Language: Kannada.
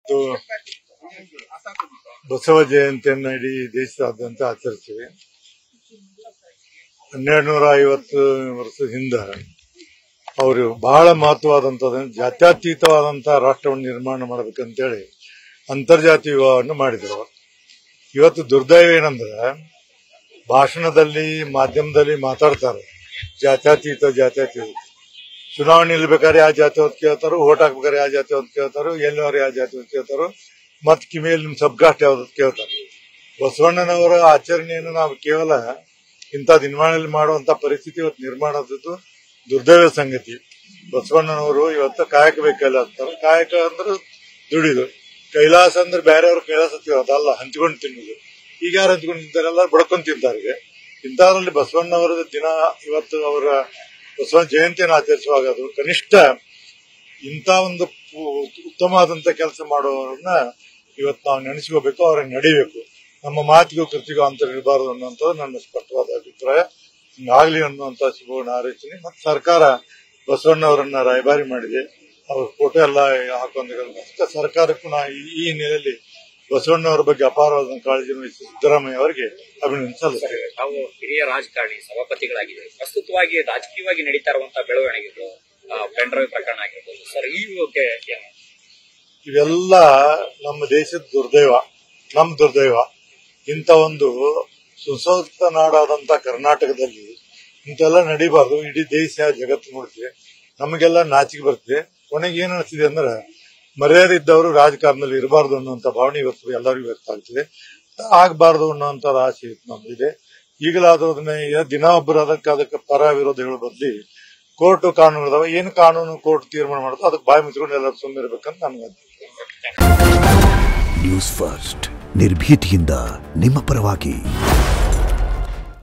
ಇವತ್ತು ಬಸವ ಜಯಂತಿಯನ್ನು ಇಡೀ ದೇಶದಾದ್ಯಂತ ಆಚರಿಸ್ತೀವಿ ಹನ್ನೆರಡು ನೂರ ಐವತ್ತು ವರ್ಷದ ಹಿಂದೆ ಅವರು ಬಹಳ ಮಹತ್ವವಾದಂತಹ ಜಾತ್ಯತೀತವಾದಂತಹ ರಾಷ್ಟ್ರವನ್ನು ನಿರ್ಮಾಣ ಮಾಡಬೇಕಂತೇಳಿ ಅಂತರ್ಜಾತೀಯ ವಿವಾಹವನ್ನು ಮಾಡಿದರು ಇವತ್ತು ದುರ್ದೈವ ಏನಂದ್ರೆ ಭಾಷಣದಲ್ಲಿ ಮಾಧ್ಯಮದಲ್ಲಿ ಮಾತಾಡ್ತಾರೆ ಜಾತ್ಯತೀತ ಜಾತ್ಯತೀತ ಚುನಾವಣೆ ನಿಲ್ಬೇಕಾದ್ರೆ ಯಾವ ಜಾತಿ ಅಂತ ಕೇಳ್ತಾರೋ ಓಟ್ ಹಾಕ್ಬೇಕಾದ್ರೆ ಯಾವ ಜಾತಿ ಅಂತ ಕೇಳ್ತಾರೋ ಎಲ್ಲವ್ರು ಯಾವ ಜಾತಿ ಅಂತ ಕೇಳ್ತಾರೋ ಮತ್ ಕಿವಿಯಲ್ಲಿ ನಿಮ್ ಸಬ್ಕಾಸ್ಟ್ ಯಾವ್ದು ಅಂತ ಕೇಳ್ತಾರೆ ಬಸವಣ್ಣನವರ ಆಚರಣೆಯನ್ನು ನಾವು ಕೇವಲ ಇಂಥ ದಿನಮಾನದಲ್ಲಿ ಮಾಡುವಂತ ಪರಿಸ್ಥಿತಿ ಇವತ್ತು ನಿರ್ಮಾಣ ಆದದ್ದು ದುರ್ದೈವ ಸಂಗತಿ ಬಸವಣ್ಣನವರು ಇವತ್ತು ಕಾಯಕ ಬೇಕಲ್ಲ ಅಂತಾರೆ ಕಾಯಕ ಅಂದ್ರೆ ದುಡಿದು ಕೈಲಾಸ ಅಂದ್ರೆ ಬೇರೆಯವ್ರ ಕೈಲಾಸ ತಿನ್ನೋದು ಅಲ್ಲ ಹಂಚ್ಕೊಂಡು ತಿನ್ನೋದು ಈಗ ಯಾರು ಹಂಚ್ಕೊಂಡು ತಿಂತಾರಲ್ಲ ಬಡ್ಕೊಂಡು ತಿಂತಾರೆ ಇಂಥದ್ರಲ್ಲಿ ಬಸವಣ್ಣವರ ದಿನ ಇವತ್ತು ಅವರ ಬಸವಣ್ಣ ಜಯಂತಿಯನ್ನು ಆಚರಿಸುವಾಗ ಅದು ಕನಿಷ್ಠ ಇಂಥ ಒಂದು ಪು- ಉತ್ತಮವಾದಂತ ಕೆಲಸ ಮಾಡೋರನ್ನ ಇವತ್ತು ನಾವು ನೆನೆಸ್ಕೋಬೇಕು ಅವ್ರನ್ನ ನಡಿಬೇಕು ನಮ್ಮ ಮಾತಿಗೂ ಕೃತಿಗೂ ಅಂತರ ಇರಬಾರದು ಅನ್ನುವಂಥದ್ದು ನನ್ನ ಸ್ಪಷ್ಟವಾದ ಅಭಿಪ್ರಾಯ ಹಿಂಗಾಗ್ಲಿ ಅನ್ನುವಂತ ಶುಭವನ್ನು ಹಾರೈಸ್ತೀನಿ ಮತ್ತು ಸರ್ಕಾರ ಬಸವಣ್ಣವರನ್ನ ರಾಯಭಾರಿ ಮಾಡಿದೆ ಅವ್ರ ಫೋಟೋ ಎಲ್ಲ ಹಾಕೊಂಡಿರೋದು ಮತ್ತೆ ಸರ್ಕಾರಕ್ಕೂ ನಾ ಈ- ಈ ಹಿನ್ನೆಲೆಯಲ್ಲಿ ಬಸವಣ್ಣವರ ಬಗ್ಗೆ ಅಪಾರವಾದ ಕಾಳಜಿಯನ್ನು ವಹಿಸಿ ಸಿದ್ದರಾಮಯ್ಯ ಅವರಿಗೆ ಅಭಿನಂದನೆ ಸಲ್ಲಿಸ್ತೇನೆ ತಾವು ಹಿರಿಯ ರಾಜಕಾರಣಿ ಸಭಾಪತಿಗಳಾಗಿದ್ದಾರೆ ಪ್ರಸ್ತುತವಾಗಿ ರಾಜಕೀಯವಾಗಿ ನಡೀತಾ ಇರುವಂತಹ ಬೆಳವಣಿಗೆಗಳು ಪೆನ್ ಡ್ರೈವ್ ಪ್ರಕರಣ ಆಗಿರ್ಬೋದು ಸರ್ ಈ ಬಗ್ಗೆ ಏನು? ಇವೆಲ್ಲ ನಮ್ಮ ದೇಶದ ದುರ್ದೈವ ನಮ್ಮ ದುರ್ದೈವ ಇಂಥ ಒಂದು ಸುಸಂಸ್ಕೃತ ನಾಡಾದಂತ ಕರ್ನಾಟಕದಲ್ಲಿ ಇಂತೆಲ್ಲ ನಡಿಬಾರ್ದು ಇಡೀ ದೇಶ ಜಗತ್ತು ನೋಡ್ತಿದೆ ನಮಗೆಲ್ಲ ನಾಚಿಕೆ ಬರ್ತಿದೆ ಕೊನೆಗೆ ಏನ್ ಅನಿಸ್ತಿದೆ ಅಂದ್ರೆ ಮರ್ಯಾದೆ ಇದ್ದವರು ರಾಜಕಾರಣದಲ್ಲಿ ಇರಬಾರ್ದು ಅನ್ನುವಂತ ಭಾವನೆ ಇವತ್ತು ಎಲ್ಲರಿಗೂ ವ್ಯಕ್ತ ಆಗ್ತಿದೆ ಆಗಬಾರ್ದು ಅನ್ನುವಂತ ಆಸೆ ಇವತ್ತು ನಮ್ದಿದೆ ಈಗಲಾದ್ರೂ ಅದನ್ನ ಏ- ದಿನ ಒಬ್ಬರು ಅದಕ್ಕೆ ಅದಕ್ಕೆ ಪರ ವಿರೋಧ ಹೇಳೋ ಬದ್ಲಿ ಕೋರ್ಟ್ ಕಾನೂನು ಇದಾವೆ ಏನು ಕಾನೂನು ಕೋರ್ಟ್ ತೀರ್ಮಾನ ಮಾಡುತ್ತೋ ಅದಕ್ಕೆ ಬಾಯಿ ಮುಚ್ಕೊಂಡು ಎಲ್ಲರೂ ಸುಮ್ಮನೆ ಇರ್ಬೇಕಂತ ನನಗೆ ನ್ಯೂಸ್ ಫಸ್ಟ್ ನಿರ್ಭೀತಿಯಿಂದ ನಿಮ್ಮ ಪರವಾಗಿ